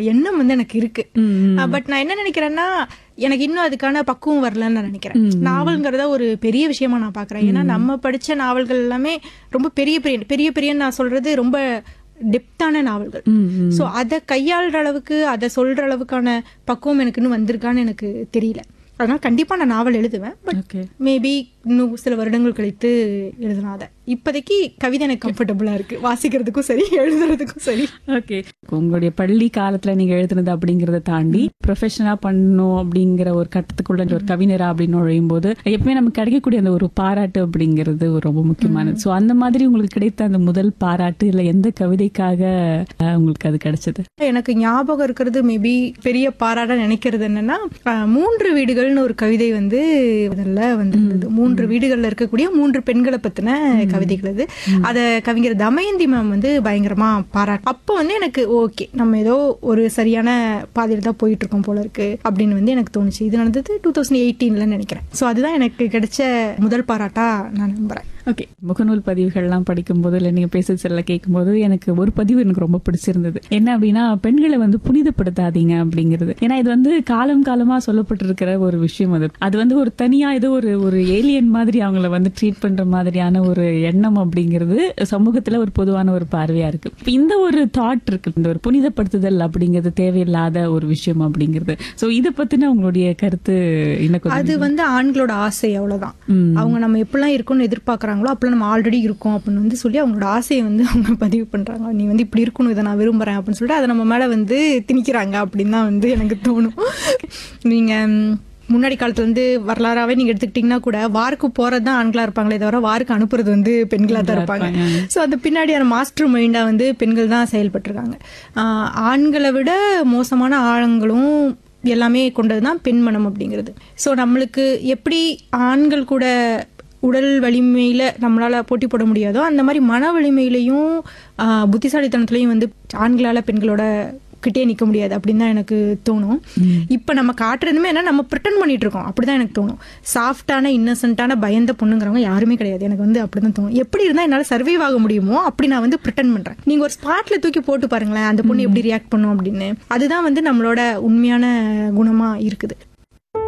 எண்ணம் வந்து எனக்கு இருக்கு ம், பட் நான் என்ன நினைக்கிறேன்னா எனக்கு இன்னும் அதுக்கான பக்குவம் வரலன்னு நான் நினைக்கிறேன் நாவல்ங்கிறத ஒரு பெரிய விஷயமா நான் பாக்குறேன் ஏன்னா நம்ம படிச்ச நாவல்கள் எல்லாமே ரொம்ப பெரிய பெரிய பெரிய பெரிய நான் சொல்றது ரொம்ப டெப்தான நாவல்கள் ம், ம். சோ அதை கையாளுற அளவுக்கு அதை சொல்ற அளவுக்கான பக்குவம் எனக்கு இன்னும் வந்திருக்கான்னு எனக்கு தெரியல அதனால கண்டிப்பா நான் நாவல் எழுதுவேன் பட் ஓகே மேபி இன்னும் சில வருடங்கள் கழித்து எழுதலாம் அதை இப்போதைக்கு கவிதை எனக்கு கம்ஃபர்டபுளா இருக்கு வாசிக்கிறதுக்கும் சரி எழுதுறதுக்கும் சரி ஓகே உங்களுடைய பள்ளி காலத்துல நீங்க எழுதுனது அப்படிங்கறத தாண்டி ப்ரொஃபஷனலா பண்ணணும் அப்படிங்கிற ஒரு கட்டத்துக்குள்ள ஒரு கவிஞரா அப்படின்னு நுழையும் போது எப்பவுமே நமக்கு கிடைக்கக்கூடிய அந்த ஒரு பாராட்டு அப்படிங்கிறது ஒரு ரொம்ப முக்கியமானது சோ அந்த மாதிரி உங்களுக்கு கிடைத்த அந்த முதல் பாராட்டு இல்ல எந்த கவிதைக்காக அஹ், உங்களுக்கு அது கிடைச்சது எனக்கு ஞாபகம் இருக்கிறது மேபி பெரிய பாராட்ட நினைக்கிறது என்னன்னா அஹ், மூன்று வீடுகள்னு ஒரு கவிதை வந்து முதல்ல வந்திருந்தது மூன்று வீடுகள்ல இருக்கக்கூடிய மூன்று பெண்களை பத்தின கவிதைகள் அது அத கவிஞர் தமயந்தி மேம் வந்து பயங்கரமா பாராட்டு அப்போ வந்து எனக்கு ஓகே நம்ம ஏதோ ஒரு சரியான பாதையில தான் போயிட்டு இருக்கோம் போல இருக்கு அப்படின்னு வந்து எனக்கு தோணுச்சு இது நடந்தது டூ தௌசண்ட் எயிட்டீன்ல நினைக்கிறேன் சோ அதுதான் எனக்கு கிடைச்ச முதல் பாராட்டா நான் நம்புறேன் ஓகே முகநூல் பதிவுகள்லாம் படிக்கும்போது இல்லை நீங்க பேச செல்ல கேட்கும்போது எனக்கு ஒரு பதிவு எனக்கு ரொம்ப பிடிச்சிருந்தது என்ன அப்படின்னா பெண்களை வந்து புனிதப்படுத்தாதீங்க அப்படிங்கிறது ஏன்னா இது வந்து காலம் காலமா சொல்லப்பட்டிருக்கிற ஒரு விஷயம் அது அது வந்து ஒரு தனியா ஏதோ ஒரு ஒரு ஏலியன் மாதிரி அவங்கள வந்து ட்ரீட் பண்ற மாதிரியான ஒரு எண்ணம் அப்படிங்கிறது சமூகத்துல ஒரு பொதுவான ஒரு பார்வையா இருக்கு இப்ப இந்த ஒரு தாட் இருக்கு இந்த ஒரு புனிதப்படுத்துதல் அப்படிங்கிறது தேவையில்லாத ஒரு விஷயம் அப்படிங்கிறது சோ இத பத்தின உங்களுடைய கருத்து இன்னும் கொஞ்சம் அது வந்து ஆண்களோட ஆசை அவ்வளவுதான் ம். அவங்க நம்ம எப்படிலாம் இருக்கணும்னு எதிர்பார்க்கறாங்களோ அப்பெல்லாம் நம்ம ஆல்ரெடி இருக்கோம் அப்படின்னு வந்து சொல்லி அவங்களோட ஆசையை வந்து அவங்க பதிவு பண்றாங்க நீ வந்து இப்படி இருக்கணும் இதை நான் விரும்புறேன் அப்படின்னு சொல்லிட்டு அதை நம்ம மேல வந்து திணிக்கிறாங்க அப்படின்னு தான் வந்து எனக்கு தோணும் நீங்க ம், முன்னாடி காலத்துல வந்து வரலாறாவே நீங்க எடுத்துக்கிட்டீங்கன்னா கூட வாருக்கு போறது தான் ஆண்களா இருப்பாங்களே தவிர வாருக்கு அனுப்புறது வந்து பெண்களா தான் இருப்பாங்க ஸோ அந்த பின்னாடியான மாஸ்டர் மைண்டா வந்து பெண்கள் தான் செயல்பட்டிருக்காங்க ஆஹ் ஆண்களை விட மோசமான ஆழங்களும் எல்லாமே கொண்டதுதான் பெண்மனம் அப்படிங்கிறது ஸோ நம்மளுக்கு எப்படி ஆண்கள் கூட உடல் வலிமையில நம்மளால போட்டி போட முடியாதோ அந்த மாதிரி மன வலிமையிலையும் ஆஹ் புத்திசாலித்தனத்திலையும் வந்து ஆண்களால பெண்களோட கிட்டே நிக்க முடியாது அப்படின்னு தான் எனக்கு தோணும் இப்ப நம்ம காட்டுறதுமே என்ன நம்ம ப்ரிட்டன் பண்ணிட்டு இருக்கோம் அப்படிதான் எனக்கு தோணும் சாஃப்டான இன்னசென்ட்டான பயந்த பொண்ணுங்கிறவங்க யாருமே கிடையாது எனக்கு வந்து அப்படிதான் தோணும் எப்படி இருந்தா என்னால சர்வைவ் ஆக முடியுமோ அப்படி நான் வந்து ப்ரிட்டன் பண்றேன் நீங்க ஒரு ஸ்பாட்ல தூக்கி போட்டு பாருங்களேன் அந்த பொண்ணு எப்படி ரியாக்ட் பண்ணும் அப்படின்னு அதுதான் வந்து நம்மளோட உண்மையான குணமா இருக்குது